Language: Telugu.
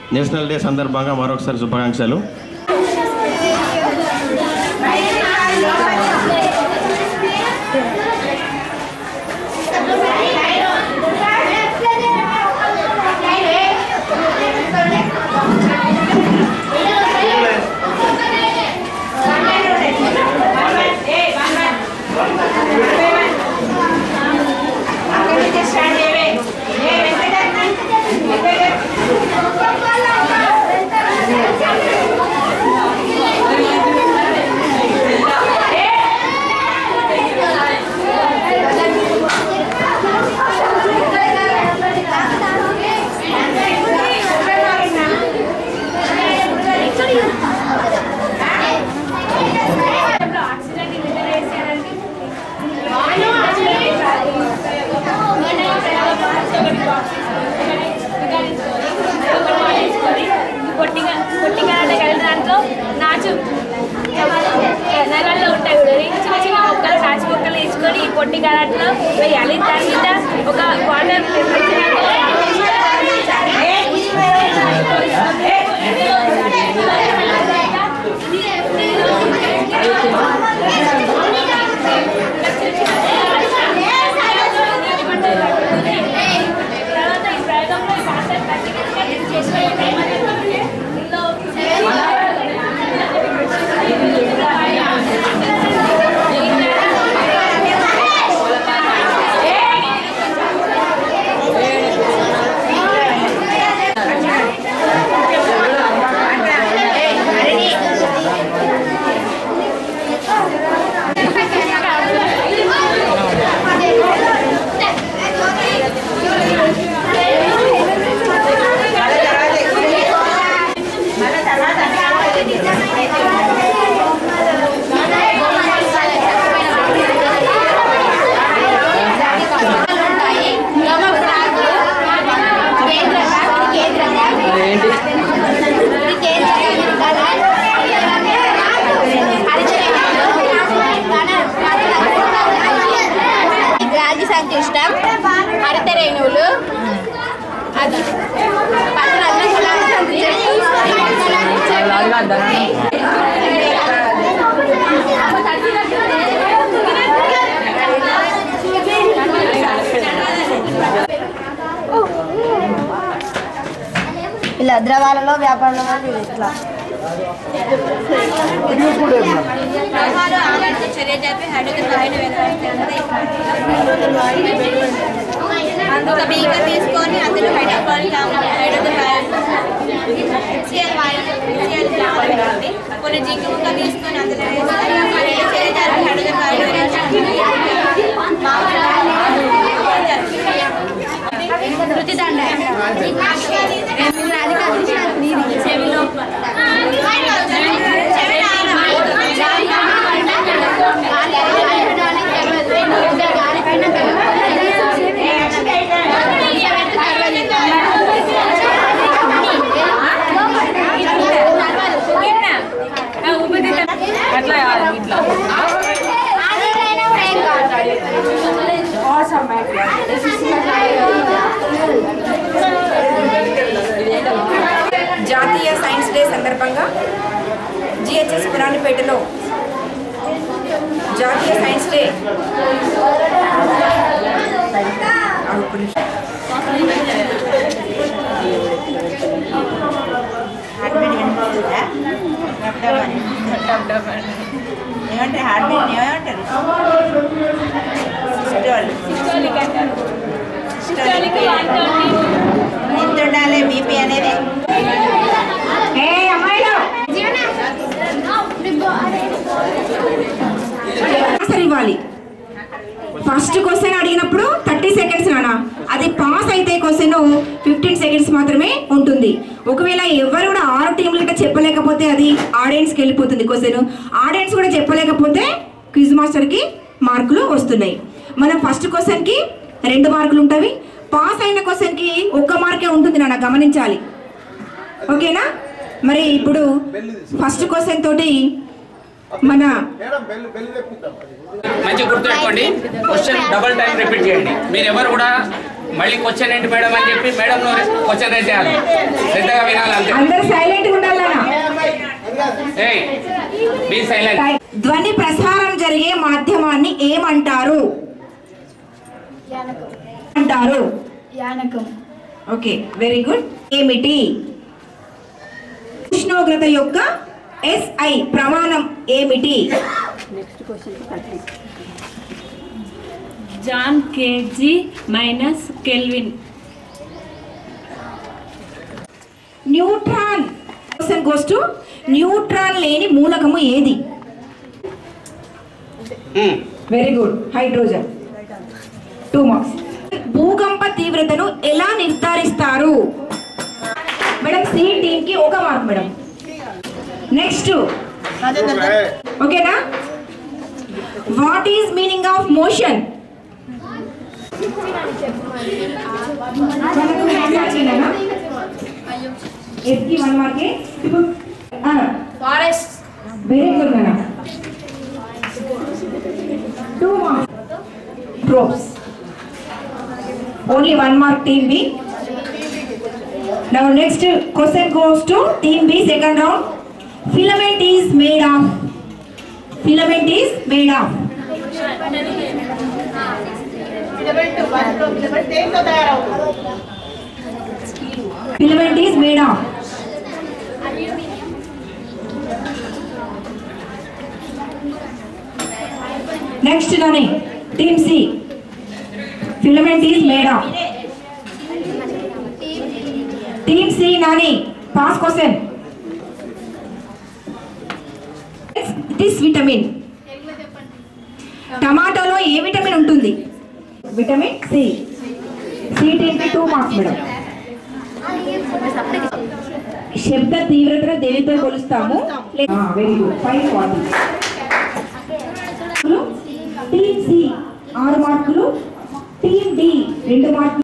నేషనల్ డే సందర్భంగా మరొకసారి శుభాకాంక్షలు పొట్టిగా పొట్టిగా అంటే కలిసి దాంట్లో నాచు నగల్లో ఉంటాయి చూడండి చిన్న చిన్న మొక్కలు నాచు మొక్కలు తీసుకొని ఈ పొట్టి కరాట్లో వేయాలి దాని మీద ఒక వాటర్ తర్వాత ఈ ప్రయోగంలో ఈ వాటర్ ప్రాక్టికల్గా చేసిన రాగి సంక్లిష్టం హరిత రేణువులు అది ఇలా ద్రవాలలో వ్యాపారంలో వాళ్ళు ఇట్లా ఒక బీకర్ తీసుకొని అందులో హైడ్రోక్లోరిక్ ఆమ్లం హైడ్రోజన్ హెచ్సిఎల్ హెచ్సిఎల్ వేయాలి కొన్ని జింక్ ముక్క తీసుకొని అందులో వేసి హైడ్రోజన్ రుచిదండ చెవిలో జాతీయ సైన్స్ డే సందర్భంగా జిహెచ్ఎస్ పురాణపేటలో జాతీయ సైన్స్ డే ఆ, ఒక్క నిమిషం. ఏమంటే హార్ట్బీట్ ఏమంటారు సిస్టోల్ ఎంత ఉండాలి బీపీ అనేది ఆన్సర్ ఇవ్వాలి ఫస్ట్ క్వశ్చన్ అడిగినప్పుడు థర్టీ సెకండ్స్ నానా అది పాస్ అయితే క్వశ్చన్ ఫిఫ్టీన్ సెకండ్స్ మాత్రమే ఉంటుంది ఒకవేళ ఎవరు కూడా ఆరు టీంలు గిట్ట చెప్పలేకపోతే అది ఆడియన్స్కి వెళ్ళిపోతుంది క్వశ్చన్ ఆడియన్స్ కూడా చెప్పలేకపోతే క్విజ్ మాస్టర్కి మార్కులు వస్తున్నాయి మనం ఫస్ట్ క్వశ్చన్కి రెండు మార్కులు ఉంటాయి పాస్ అయిన క్వశ్చన్కి ఒక్క మార్కే ఉంటుంది నాన్న గమనించాలి ఓకేనా మరి ఇప్పుడు ఫస్ట్ క్వశ్చన్ తోటి మన మంచి గుర్తుపెట్టుకోండి క్వశ్చన్ డబుల్ టైం రిపీట్ చేయండి మీరు ఎవరు కూడా మళ్ళీ క్వశ్చన్ ఏంటి మేడం అని చెప్పి మేడం క్వశ్చన్ రేస్ చేయాలి శ్రద్ధగా వినాలి అందరూ ఏయ్ బీ సైలెంట్ టైం. ధ్వని ప్రసారం జరిగే మాధ్యమాన్ని ఏమంటారు అంటారు యానకం ఓకే వెరీ గుడ్ ఏమిటి ఉష్ణోగ్రత యొక్క ఎస్ఐ ప్రమాణం ఏమిటి జాన్ KG minus kelvin neutron question goes to neutron లేని మూలకము ఏది very good hydrogen two marks భూకంప తీవ్రతను ఎలా నిర్ధారిస్తారు మేడం సి టీమ్ కి ఒక మార్క్ మేడం నెక్స్ట్ ఓకేనా what is meaning of motion ఎస్కి వన్ మార్కే ఇప్పుడు forest very good madam two marks ropes only one mark team b now next question goes to team b second round filament is made of filament is made of filament is made of next nani team c filament is made of team c nani pass question it is vitamin టమాటోలో ఏ విటమిన్ ఉంటుంది విటమిన్ సి సి టీమ్కి టూ మార్క్స్ మేడం శబ్ద తీవ్రతను దేనితో కొలుస్తాము very good five forty team C ఆరు మార్కులు టీమ్ డి రెండు మార్కులు